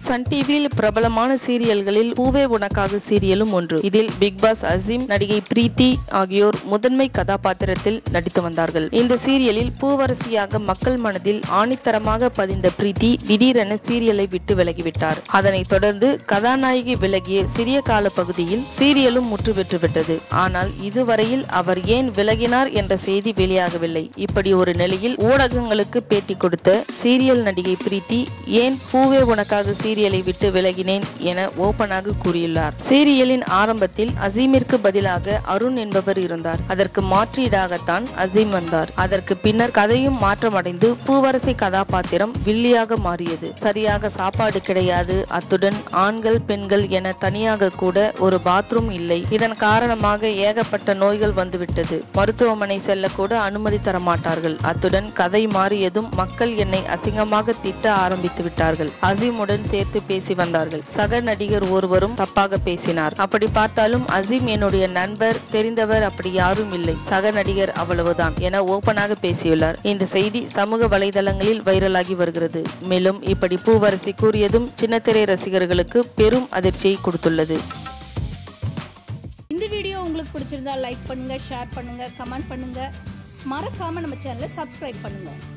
Sun டிவியில் பிரபலமான சீரியல்களில் பூவே உனக்காக சீரியலும் ஒன்று இதில் பிக் பாஸ் அசீம் நடிகை பிரீத்தி ஆகியோர் முதன்மை கதாபாத்திரத்தில் நடித்து வந்தார்கள் இந்த சீரியலில் பூவரசியாக மக்கள் மனதில் ஆணித்தரமாக பதிந்த பிரீத்தி திடீரென சீரியலை விட்டு விலகிவிட்டார் அதனைத் தொடர்ந்து கதாநாயகி விலகிய சிறிய கால பகுதியில் சீரியலும் முற்று பெற்றுவிட்டது ஆனால் இதுவரையில் அவர் ஏன் விலகினார் என்ற செய்தி வெளியாகவில்லை இப்படி ஒரு நிலையில் ஊடகங்களுக்கு பேட்டி கொடுத்த சீரியல் நடிகை பிரீத்தி ஏன் பூவே உனக்காக சீரியலை விட்டு விலகினேன் என ஓபனாக கூறியுள்ளார் சீரியலின் ஆரம்பத்தில் அசீமிற்கு பதிலாக அருண் என்பவர் இருந்தார் அதற்கு மாற்றீடாகத்தான் அசீம் வந்தார் அதற்கு பின்னர் கதையும் மாற்றமடைந்து பூவரசி கதாபாத்திரம் வில்லியாக மாறியது சரியாக சாப்பாடு கிடையாது அத்துடன் ஆண்கள் பெண்கள் என தனியாக கூட ஒரு பாத்ரூம் இல்லை இதன் காரணமாக ஏகப்பட்ட நோய்கள் வந்துவிட்டது மருத்துவமனை செல்ல கூட அனுமதி தர மாட்டார்கள் அத்துடன் கதை மாறியதும் மக்கள் என்னை அசிங்கமாக திட்ட ஆரம்பித்து விட்டார்கள் அசீமுடன் சேர்த்து பேசி வந்தார்கள் சக நடிகர் ஒருவரும் தப்பாக பேசினார் அப்படி பார்த்தாலும் அசீம் என்னுடைய நண்பர் தெரிந்தவர் அப்படி யாரும் இல்லை சக நடிகர் அவ்வளவுதான் என ஓபனாக பேசியுள்ளார் இந்த செய்தி சமூக வலைதளங்களில் வைரலாகி வருகிறது மேலும் இப்படி பூவரசி கூறியதும் சின்னத்திரை ரசிகர்களுக்கு பெரும் அதிர்ச்சியை கொடுத்துள்ளது இந்த வீடியோ உங்களுக்கு பிடிச்சிருந்தா லைக் பண்ணுங்க ஷேர் பண்ணுங்க கமெண்ட் பண்ணுங்க மறக்காம நம்ம சேனலை சப்ஸ்கிரைப் பண்ணுங்க